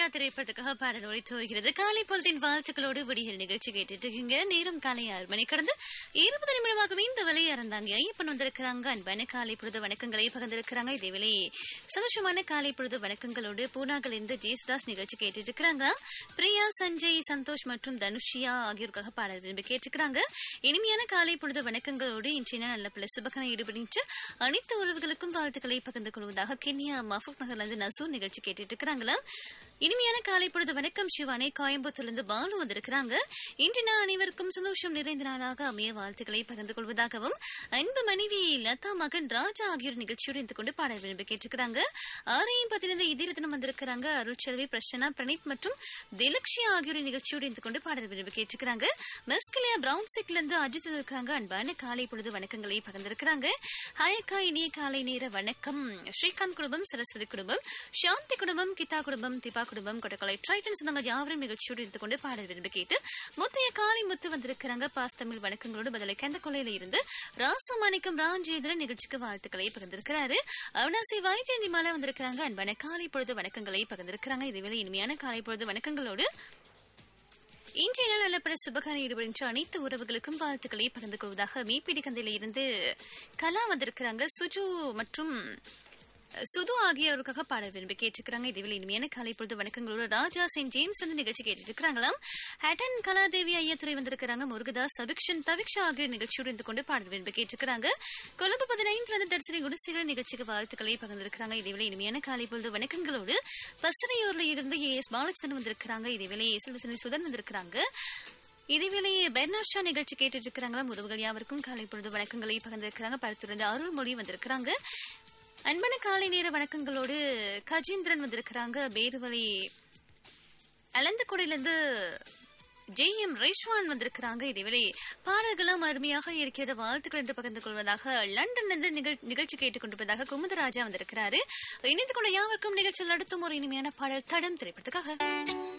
திரைப்படத்துக்காக பாடல் ஒழித்து வருகிறது காலை பொழுதின் வாழ்த்துக்களோடு விடியல் நிகழ்ச்சி கேட்டுட்டு இருக்கீங்க நேரம் காலை ஆறு மணி கடந்து இருபது நிமிடமாகவே இந்த வேலையை இறந்தாங்க ஐயப்பன் வந்திருக்கிறாங்க அன்பான காலை பொழுது வணக்கங்களை பகிர்ந்திருக்கிறாங்க இதே வேலை சந்தோஷமான காலை பொழுது வணக்கங்களோடு பூனாகல் இருந்து ஜேசுதாஸ் நிகழ்ச்சி கேட்டுட்டு இருக்கிறாங்க பிரியா சஞ்சய் சந்தோஷ் மற்றும் தனுஷியா ஆகியோருக்காக பாடல் விரும்பி கேட்டுக்கிறாங்க இனிமையான காலை பொழுது வணக்கங்களோடு இன்றைய நாள் நல்ல பல சுபகனை ஈடுபடுத்த அனைத்து உறவுகளுக்கும் வாழ்த்துக்களை பகிர்ந்து கொள்வதாக கென்யா மஃபூக் நகர்ல இருந்து நசூர் நிகழ்ச்சி கேட்டுட்டு இருக்கிறாங்களா இனிமையான காலை பொழுது வணக்கம் சிவானே கோயம்புத்தூர்ல பாலு வந்திருக்கிறாங்க இன்று நான் அனைவருக்கும் சந்தோஷம் நிறைந்த நாளாக அமைய வாழ்த்துக்களை பகிர்ந்து கொள்வதாகவும் அன்பு மனைவி லதா மகன் ராஜா ஆகியோர் நிகழ்ச்சியோடு இருந்து கொண்டு பாட விரும்பி கேட்டுக்கிறாங்க ஆரையும் பதிலிருந்து இதயத்தினம் வந்திருக்கிறாங்க அருள்செல்வி பிரசன்னா பிரணீத் மற்றும் திலக்ஷியா ஆகியோர் நிகழ்ச்சியோடு இருந்து கொண்டு பாட விரும்பி கேட்டுக்கிறாங்க மெஸ்கலியா பிரவுன் சிக்ல இருந்து அஜித் இருக்காங்க அன்பான காலை பொழுது வணக்கங்களை பகிர்ந்திருக்கிறாங்க ஹாயக்கா இனிய காலை நேர வணக்கம் ஸ்ரீகாந்த் குடும்பம் சரஸ்வதி குடும்பம் சாந்தி குடும்பம் கிதா குடும்பம் திபா குடும்பம் கொட்டக்கலை ட்ரைட்டன் சொன்னாங்க யாவரும் நிகழ்ச்சியோடு இருந்து கொண்டு பாட விரும்பி கேட்டு முத்தைய காலை முத்து வந்திருக்கிறாங்க பாஸ் தமிழ் வணக்கங்களோடு பதிலை கந்த கொலையில இருந்து ராசமாணிக்கம் ராஜேந்திரன் நிகழ்ச்சிக்கு வாழ்த்துக்களை பகிர்ந்திருக்கிறாரு அவினாசி வைஜெயந்தி மாலா வந்திருக்கிறாங்க அன்பான காலை பொழுது வணக்கங்களை பகிர்ந்திருக்கிறாங்க இதுவேளை இனிமையான காலை பொழுது வணக்கங்களோடு இன்றைய நாள் நல்ல பல சுபகாரம் ஈடுபடுகின்ற அனைத்து உறவுகளுக்கும் வாழ்த்துக்களை பகிர்ந்து கொள்வதாக மீப்பிடி கந்தையில இருந்து கலா வந்திருக்கிறாங்க சுஜு மற்றும் சுது ஆகியோருக்காக பாட விரும்பி கேட்டிருக்கிறாங்க இதுவில் இனிமையான காலை பொழுது வணக்கங்களோட ராஜா செயின்ட் ஜேம்ஸ் வந்து நிகழ்ச்சி கேட்டுட்டு இருக்கிறாங்களாம் ஹேட்டன் கலாதேவி ஐயத்துறை வந்திருக்கிறாங்க முருகதாஸ் சபிக்ஷன் தவிக்ஷா ஆகியோர் நிகழ்ச்சியோடு இருந்து கொண்டு பாட விரும்பி கேட்டிருக்கிறாங்க கொழும்பு பதினைந்துல இருந்து தரிசனை குடிசைகள் நிகழ்ச்சிக்கு வாழ்த்துக்களை பகிர்ந்திருக்கிறாங்க இதேவேளை இனிமையான காலை பொழுது வணக்கங்களோடு பசறையூர்ல இருந்து ஏ எஸ் பாலச்சந்திரன் வந்திருக்கிறாங்க இதேவேளை எஸ்எல்விசனி சுதன் வந்திருக்கிறாங்க இதேவேளை பெர்னாட் ஷா நிகழ்ச்சி கேட்டுட்டு இருக்கிறாங்களா உறவுகள் யாவருக்கும் காலை பொழுது வணக்கங்களை பகிர்ந்திருக்கிறாங்க பருத்திலிருந்து அருள்மொழி வந்திருக்கிறாங்க அன்பான காலை நேர வணக்கங்களோடு கஜேந்திரன் வந்திருக்கிறாங்க பேருவலை அலந்தக்குடையிலிருந்து ஜே எம் ரேஷ்வான் வந்திருக்கிறாங்க இதேவேளை பாடல்களும் அருமையாக இருக்கிறது வாழ்த்துக்கள் என்று பகிர்ந்து கொள்வதாக லண்டன் இருந்து நிகழ்ச்சி கேட்டுக்கொண்டிருப்பதாக குமுதராஜா வந்திருக்கிறாரு இணைந்து கொண்ட யாவருக்கும் நிகழ்ச்சியில் அடுத்தும் ஒரு இனிமையான பாடல் தடம் திரைப்படத்துக்காக